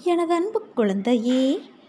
எனது அன்பு குழந்தையே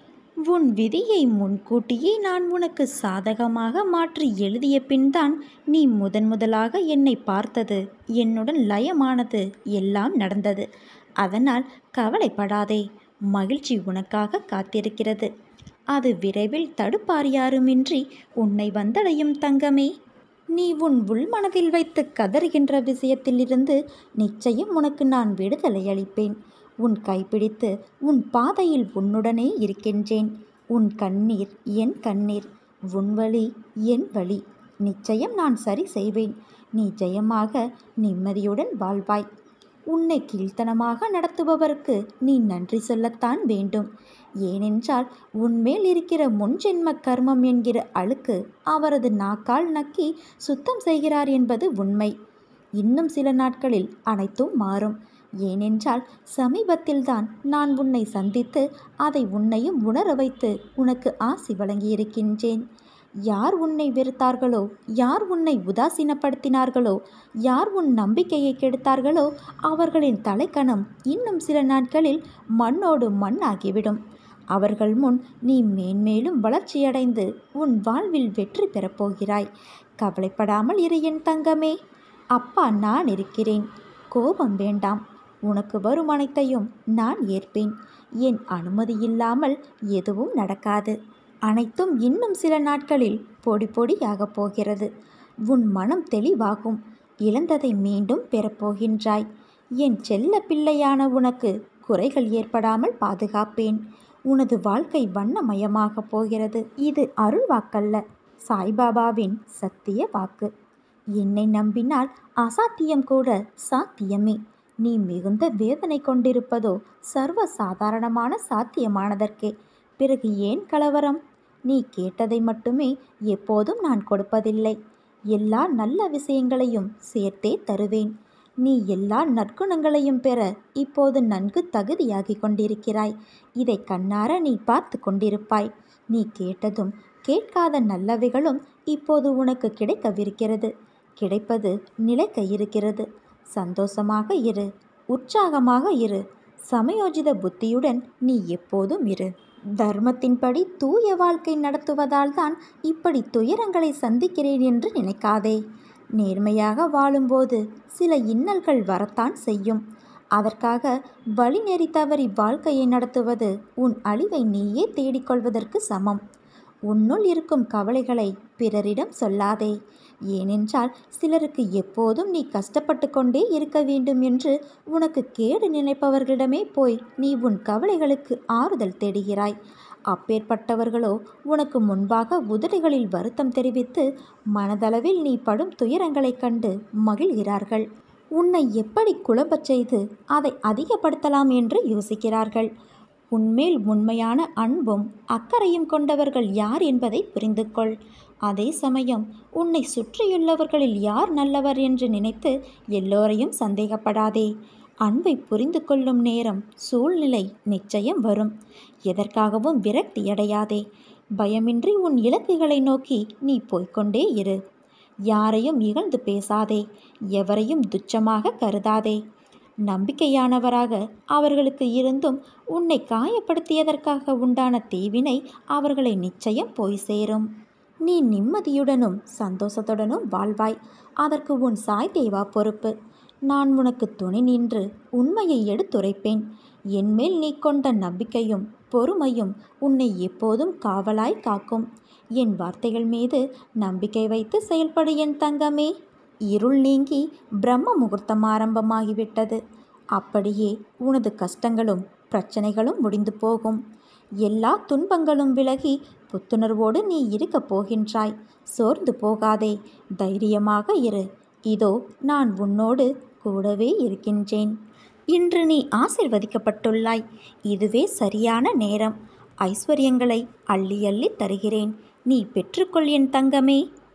உன் விதியை முன்கூட்டியே நான் உனக்கு சாதகமாக மாற்றி எழுதிய பின்தான் நீ முதன் முதலாக என்னை பார்த்தது என்னுடன் லயமானது எல்லாம் நடந்தது அதனால் கவலைப்படாதே மகிழ்ச்சி உனக்காக காத்திருக்கிறது அது விரைவில் தடுப்பார் யாருமின்றி உன்னை வந்தடையும் தங்கமே நீ உன் உள்மனதில் வைத்து கதறுகின்ற விஷயத்திலிருந்து நிச்சயம் உனக்கு நான் விடுதலை அளிப்பேன் உன் கைப்பிடித்து உன் பாதையில் உன்னுடனே இருக்கின்றேன் உன் கண்ணீர் என் கண்ணீர் உன் வழி என் வழி நிச்சயம் நான் சரி செய்வேன் நீ ஜெயமாக நிம்மதியுடன் வாழ்வாய் உன்னை கீழ்த்தனமாக நடத்துபவருக்கு நீ நன்றி சொல்லத்தான் வேண்டும் ஏனென்றால் உன்மேல் இருக்கிற முன்ஜென்ம கர்மம் என்கிற அழுக்கு அவரது நாக்கால் நக்கி சுத்தம் செய்கிறார் என்பது உண்மை இன்னும் சில நாட்களில் அனைத்தும் மாறும் ஏனென்றால் சமீபத்தில்தான் நான் உன்னை சந்தித்து அதை உன்னையும் உணர வைத்து உனக்கு ஆசி வழங்கியிருக்கின்றேன் யார் உன்னை வெறுத்தார்களோ யார் உன்னை உதாசீனப்படுத்தினார்களோ யார் உன் நம்பிக்கையை கெடுத்தார்களோ அவர்களின் தலைக்கணம் இன்னும் சில நாட்களில் மண்ணோடு மண்ணாகிவிடும் அவர்கள் முன் நீ மேன்மேலும் வளர்ச்சியடைந்து உன் வாழ்வில் வெற்றி பெறப்போகிறாய் கவலைப்படாமல் இரு என் தங்கமே அப்பா நான் இருக்கிறேன் கோபம் வேண்டாம் உனக்கு வரும் அனைத்தையும் நான் ஏற்பேன் என் அனுமதி இல்லாமல் எதுவும் நடக்காது அனைத்தும் இன்னும் சில நாட்களில் பொடி பொடியாகப் போகிறது உன் மனம் தெளிவாகும் இழந்ததை மீண்டும் பெறப்போகின்றாய் என் செல்ல பிள்ளையான உனக்கு குறைகள் ஏற்படாமல் பாதுகாப்பேன் உனது வாழ்க்கை வண்ணமயமாகப் போகிறது இது அருள் வாக்கல்ல சாய்பாபாவின் சத்திய வாக்கு என்னை நம்பினால் அசாத்தியம் கூட சாத்தியமே நீ மிகுந்த வேதனை கொண்டிருப்பதோ சர்வ சாதாரணமான சாத்தியமானதற்கே பிறகு ஏன் கலவரம் நீ கேட்டதை மட்டுமே எப்போதும் நான் கொடுப்பதில்லை எல்லா நல்ல விஷயங்களையும் சேர்த்தே தருவேன் நீ எல்லா நற்குணங்களையும் பெற இப்போது நன்கு தகுதியாகி கொண்டிருக்கிறாய் இதை கண்ணார நீ பார்த்து கொண்டிருப்பாய் நீ கேட்டதும் கேட்காத நல்லவைகளும் இப்போது உனக்கு கிடைக்கவிருக்கிறது கிடைப்பது நிலைக்க இருக்கிறது சந்தோஷமாக இரு உற்சாகமாக இரு சமயோஜித புத்தியுடன் நீ எப்போதும் இரு தர்மத்தின்படி தூய வாழ்க்கை நடத்துவதால் தான் இப்படி துயரங்களை சந்திக்கிறேன் என்று நினைக்காதே நேர்மையாக வாழும்போது சில இன்னல்கள் வரத்தான் செய்யும் அதற்காக வழிநெறி தவறி வாழ்க்கையை நடத்துவது உன் அழிவை நீயே தேடிக்கொள்வதற்கு சமம் உன்னுள் இருக்கும் கவலைகளை பிறரிடம் சொல்லாதே ஏனென்றால் சிலருக்கு எப்போதும் நீ கஷ்டப்பட்டு கொண்டே இருக்க வேண்டும் என்று உனக்கு கேடு நினைப்பவர்களிடமே போய் நீ உன் கவலைகளுக்கு ஆறுதல் தேடுகிறாய் அப்பேற்பட்டவர்களோ உனக்கு முன்பாக உதடுகளில் வருத்தம் தெரிவித்து மனதளவில் நீ படும் துயரங்களைக் கண்டு மகிழ்கிறார்கள் உன்னை எப்படி குழம்பச் செய்து அதை அதிகப்படுத்தலாம் என்று யோசிக்கிறார்கள் உன்மேல் உண்மையான அன்பும் அக்கறையும் கொண்டவர்கள் யார் என்பதை புரிந்து கொள் அதே சமயம் உன்னை சுற்றியுள்ளவர்களில் யார் நல்லவர் என்று நினைத்து எல்லோரையும் சந்தேகப்படாதே அன்பை புரிந்து கொள்ளும் நேரம் சூழ்நிலை நிச்சயம் வரும் எதற்காகவும் விரக்தியடையாதே பயமின்றி உன் இலக்குகளை நோக்கி நீ போய்க்கொண்டே இரு யாரையும் இகழ்ந்து பேசாதே எவரையும் துச்சமாக கருதாதே நம்பிக்கையானவராக அவர்களுக்கு இருந்தும் உன்னை காயப்படுத்தியதற்காக உண்டான தீவினை அவர்களை நிச்சயம் போய் சேரும் நீ நிம்மதியுடனும் சந்தோஷத்துடனும் வாழ்வாய் அதற்கு உன் சாய் தேவா பொறுப்பு நான் உனக்கு துணை நின்று உண்மையை எடுத்துரைப்பேன் என்மேல் நீ கொண்ட நம்பிக்கையும் பொறுமையும் உன்னை எப்போதும் காவலாய் காக்கும் என் வார்த்தைகள் மீது நம்பிக்கை வைத்து செயல்படு என் தங்கமே இருள் நீங்கி பிரம்ம முகூர்த்தம் ஆரம்பமாகிவிட்டது அப்படியே உனது கஷ்டங்களும் பிரச்சனைகளும் முடிந்து போகும் எல்லா துன்பங்களும் விலகி புத்துணர்வோடு நீ இருக்கப் போகின்றாய் சோர்ந்து போகாதே தைரியமாக இரு இதோ நான் உன்னோடு கூடவே இருக்கின்றேன் இன்று நீ ஆசிர்வதிக்கப்பட்டுள்ளாய் இதுவே சரியான நேரம் ஐஸ்வர்யங்களை அள்ளி அள்ளி தருகிறேன் நீ பெற்றுக்கொள் என் தங்கமே